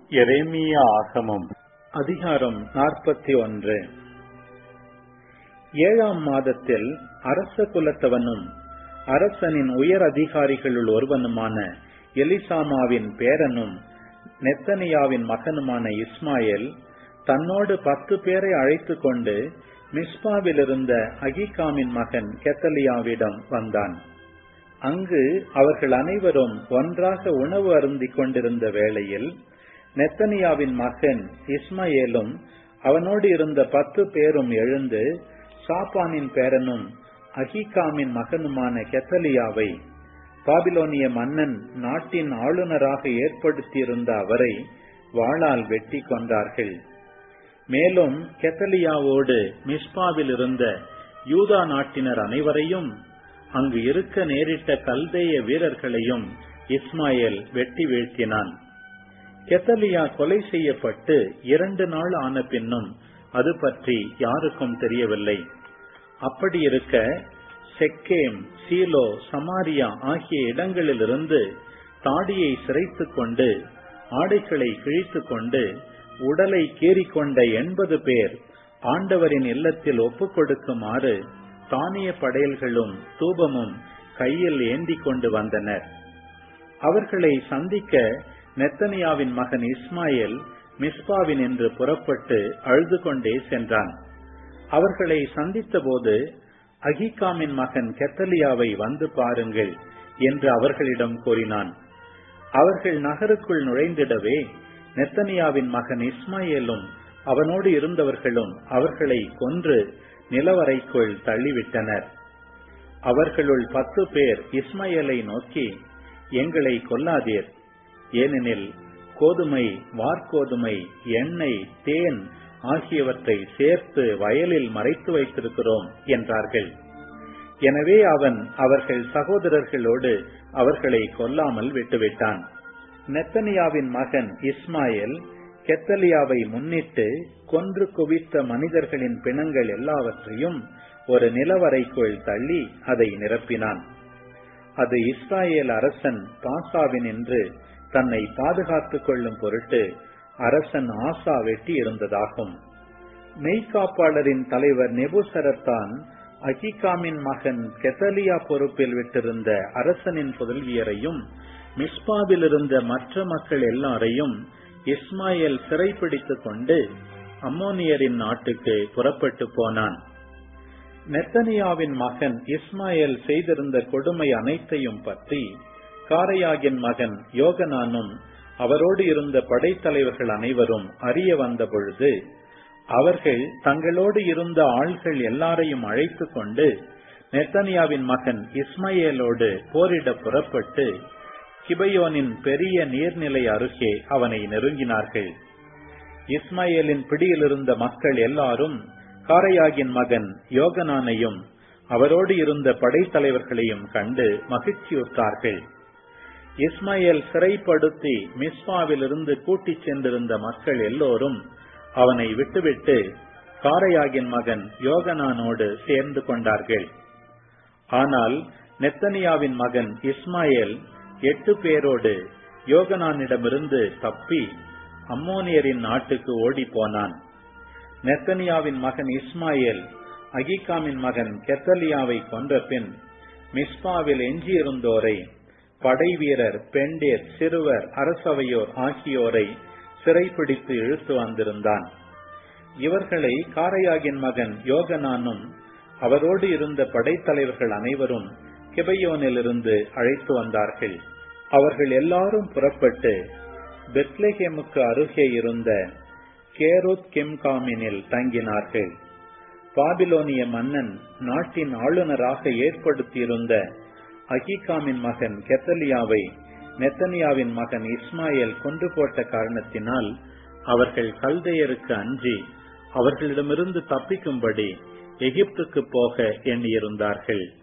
எரேமியா ஆகமம் அதிகாரம் நாற்பத்தி ஒன்று ஏழாம் மாதத்தில் அரச குலத்தவனும் அரசனின் உயர் அதிகாரிகளுள் ஒருவனுமான எலிசாமாவின் பேரனும் நெத்தனியாவின் மகனுமான இஸ்மாயில் தன்னோடு பத்து பேரை அழைத்துக் கொண்டு மிஸ்பாவிலிருந்த அகிகாமின் மகன் கெத்தலியாவிடம் வந்தான் அங்கு அவர்கள் அனைவரும் ஒன்றாக உணவு அருந்திக் கொண்டிருந்த வேளையில் நெத்தனியாவின் மகன் இஸ்மயேலும் அவனோடு இருந்த பத்து பேரும் எழுந்து சாப்பானின் பேரனும் அகிகாமின் மகனுமான கெத்தலியாவை பாபிலோனிய மன்னன் நாட்டின் ஆளுநராக ஏற்படுத்தியிருந்த அவரை வாளால் வெட்டி கொண்டார்கள் மேலும் கெத்தலியாவோடு மிஸ்பாவில் இருந்த யூதா நாட்டினர் அனைவரையும் அங்கு இருக்க நேரிட்ட கல்தேய வீரர்களையும் இஸ்மாயில் வெட்டி வீழ்த்தினான் கெத்தலியா கொலை செய்யப்பட்டு இரண்டு நாள் ஆன பின்னும் அது பற்றி யாருக்கும் தெரியவில்லை அப்படி இருக்க செக்கேம் சீலோ சமாரியா ஆகிய இடங்களிலிருந்து தாடியை சிரைத்துக் கொண்டு ஆடைகளை கிழித்துக் கொண்டு உடலை கீறிக்கொண்ட எண்பது பேர் ஆண்டவரின் இல்லத்தில் ஒப்புக் கொடுக்குமாறு தானிய படையல்களும் தூபமும் கையில் ஏந்தி கொண்டு வந்தனர் அவர்களை சந்திக்க நெத்தனியாவின் மகன் இஸ்மாயில் மிஸ்பாவின் என்று புறப்பட்டு அழுது கொண்டே சென்றான் அவர்களை சந்தித்த போது அகிகாமின் மகன் கெத்தலியாவை வந்து பாருங்கள் என்று அவர்களிடம் கூறினான் அவர்கள் நகருக்குள் நுழைந்திடவே நெத்தனியாவின் மகன் இஸ்மாயிலும் அவனோடு இருந்தவர்களும் அவர்களை கொன்று நிலவரைக்குள் தள்ளிவிட்டனர் அவர்களுள் பத்து பேர் இஸ்மாயலை நோக்கி எங்களை கொல்லாதீர் ஏனெனில் கோதுமை வார்கோதுமை எண்ணெய் தேன் ஆகியவற்றை சேர்த்து வயலில் மறைத்து வைத்திருக்கிறோம் என்றார்கள் எனவே அவன் அவர்கள் சகோதரர்களோடு அவர்களை கொல்லாமல் விட்டுவிட்டான் நெத்தனியாவின் மகன் இஸ்மாயில் கெத்தலியாவை முன்னிட்டு கொன்று குவித்த மனிதர்களின் பிணங்கள் எல்லாவற்றையும் ஒரு நிலவரைக்குள் தள்ளி அதை நிரப்பினான் அது இஸ்ராயேல் அரசன் பாசாவின் என்று தன்னை பாதுகாத்துக் கொள்ளும் பொருட்டு அரசன் ஆசா வெட்டி இருந்ததாகும் மெய்காப்பாளரின் தலைவர் நெபுசரத்தான் அகிகாமின் மகன் கெத்தலியா பொறுப்பில் விட்டிருந்த அரசனின் புதல்வியரையும் மிஸ்பாவில் இருந்த மற்ற மக்கள் எல்லாரையும் இஸ்மாயில் சிறைப்பிடித்துக் கொண்டு அம்மோனியரின் நாட்டுக்கு புறப்பட்டு போனான் நெத்தனியாவின் மகன் இஸ்மாயில் செய்திருந்த கொடுமை அனைத்தையும் பற்றி காரையாகின் மகன் யோகனானும் அவரோடு இருந்த படைத்தலைவர்கள் அனைவரும் அறிய வந்த பொழுது அவர்கள் தங்களோடு இருந்த ஆள்கள் எல்லாரையும் அழைத்துக் கொண்டு நெத்தனியாவின் மகன் இஸ்மயேலோடு போரிட புறப்பட்டு கிபயோனின் பெரிய நீர்நிலை அருகே அவனை நெருங்கினார்கள் இஸ்மாயேலின் பிடியில் இருந்த மக்கள் எல்லாரும் காரையாகின் மகன் யோகனானையும் அவரோடு இருந்த படைத்தலைவர்களையும் கண்டு மகிழ்ச்சியுற்றார்கள் இஸ்மாயில் சிறைப்படுத்தி மிஸ்மாவிலிருந்து கூட்டிச் சென்றிருந்த மக்கள் எல்லோரும் அவனை விட்டுவிட்டு காரையாகின் மகன் யோகனானோடு சேர்ந்து கொண்டார்கள் ஆனால் நெத்தனியாவின் மகன் இஸ்மாயில் எட்டு பேரோடு யோகனானிடமிருந்து தப்பி அம்மோனியரின் நாட்டுக்கு ஓடி போனான் நெத்தனியாவின் மகன் இஸ்மாயில் அகிகாமின் மகன் கெத்தலியாவை கொன்ற பின் மிஸ்பாவில் எஞ்சியிருந்தோரை படை வீரர் பெண்டேர் சிறுவர் அரசவையோர் ஆகியோரை சிறைப்பிடித்து இழுத்து வந்திருந்தான் இவர்களை காரையாகின் மகன் யோகனானும் அவரோடு இருந்த படைத்தலைவர்கள் அனைவரும் கிபையோனிலிருந்து அழைத்து வந்தார்கள் அவர்கள் எல்லாரும் புறப்பட்டு பெத்லஹேமுக்கு அருகே இருந்த கேரோத் கிம்காமினில் தங்கினார்கள் பாபிலோனிய மன்னன் நாட்டின் ஆளுநராக ஏற்படுத்தியிருந்த அகிகாமின் மகன் கெத்தலியாவை நெத்தனியாவின் மகன் இஸ்மாயில் கொன்று போட்ட காரணத்தினால் அவர்கள் கல்தையருக்கு அஞ்சி அவர்களிடமிருந்து தப்பிக்கும்படி எகிப்துக்கு போக எண்ணியிருந்தார்கள்